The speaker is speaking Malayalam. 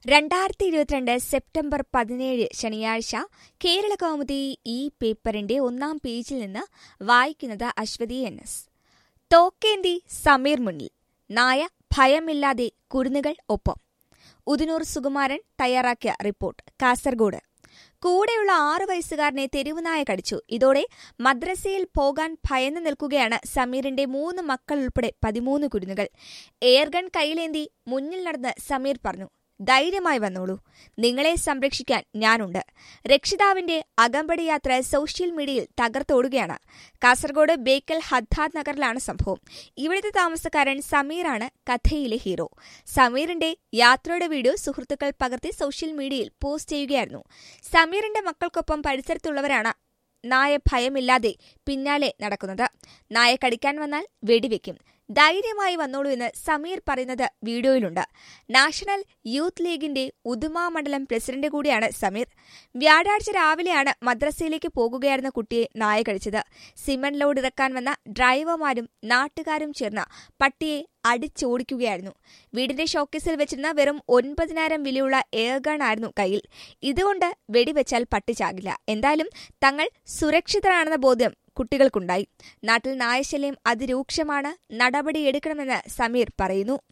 രണ്ടായിരത്തി ഇരുപത്തിരണ്ട് സെപ്റ്റംബർ പതിനേഴ് ശനിയാഴ്ച കേരള കൗമുദി ഈ പേപ്പറിന്റെ ഒന്നാം പേജിൽ നിന്ന് വായിക്കുന്നത് അശ്വതി എൻ എസ് തോക്കേന്തി സമീർ മുന്നിൽ നായ ഭയമില്ലാതെ കുരുന്നുകൾ ഒപ്പം ഉദിനൂർ സുകുമാരൻ തയ്യാറാക്കിയ റിപ്പോർട്ട് കാസർഗോഡ് കൂടെയുള്ള ആറു വയസ്സുകാരനെ തെരുവുനായ കടിച്ചു ഇതോടെ മദ്രസയിൽ പോകാൻ ഭയന്നു നിൽക്കുകയാണ് സമീറിന്റെ മൂന്ന് മക്കൾ ഉൾപ്പെടെ പതിമൂന്ന് കുരുന്നുകൾ എയർഗൺ കയ്യിലേന്തി മുന്നിൽ നടന്ന് സമീർ പറഞ്ഞു ധൈര്യമായി വന്നോളൂ നിങ്ങളെ സംരക്ഷിക്കാൻ ഞാനുണ്ട് രക്ഷിതാവിന്റെ അകമ്പടി യാത്ര സോഷ്യൽ മീഡിയയിൽ തകർത്തോടുകയാണ് കാസർഗോഡ് ബേക്കൽ ഹദ്ദാദ് നഗറിലാണ് സംഭവം ഇവിടുത്തെ താമസക്കാരൻ സമീറാണ് കഥയിലെ ഹീറോ സമീറിന്റെ യാത്രയുടെ വീഡിയോ സുഹൃത്തുക്കൾ പകർത്തി സോഷ്യൽ മീഡിയയിൽ പോസ്റ്റ് ചെയ്യുകയായിരുന്നു സമീറിന്റെ മക്കൾക്കൊപ്പം പരിസരത്തുള്ളവരാണ് നായ ഭയമില്ലാതെ പിന്നാലെ നടക്കുന്നത് നായ കടിക്കാൻ വന്നാൽ വെടിവെക്കും ധൈര്യമായി വന്നോളൂ എന്ന് സമീർ പറയുന്നത് വീഡിയോയിലുണ്ട് നാഷണൽ യൂത്ത് ലീഗിന്റെ ഉദുമ മണ്ഡലം പ്രസിഡന്റ് കൂടിയാണ് സമീർ വ്യാഴാഴ്ച രാവിലെയാണ് മദ്രസയിലേക്ക് പോകുകയായിരുന്ന കുട്ടിയെ നായ കടിച്ചത് സിമന്റ് ലോഡ് ഇറക്കാൻ വന്ന ഡ്രൈവർമാരും നാട്ടുകാരും ചേർന്ന് പട്ടിയെ അടിച്ചോടിക്കുകയായിരുന്നു വീടിന്റെ ഷോക്കേസിൽ വെച്ചിരുന്ന വെറും ഒൻപതിനായിരം വിലയുള്ള എയർഗൺ ആയിരുന്നു കയ്യിൽ ഇതുകൊണ്ട് വെടിവെച്ചാൽ പട്ടി ചാകില്ല എന്തായാലും തങ്ങൾ സുരക്ഷിതരാണെന്ന ബോധ്യം കുട്ടികൾക്കുണ്ടായി നാട്ടിൽ നായശല്യം അതിരൂക്ഷമാണ് നടപടിയെടുക്കണമെന്ന് സമീർ പറയുന്നു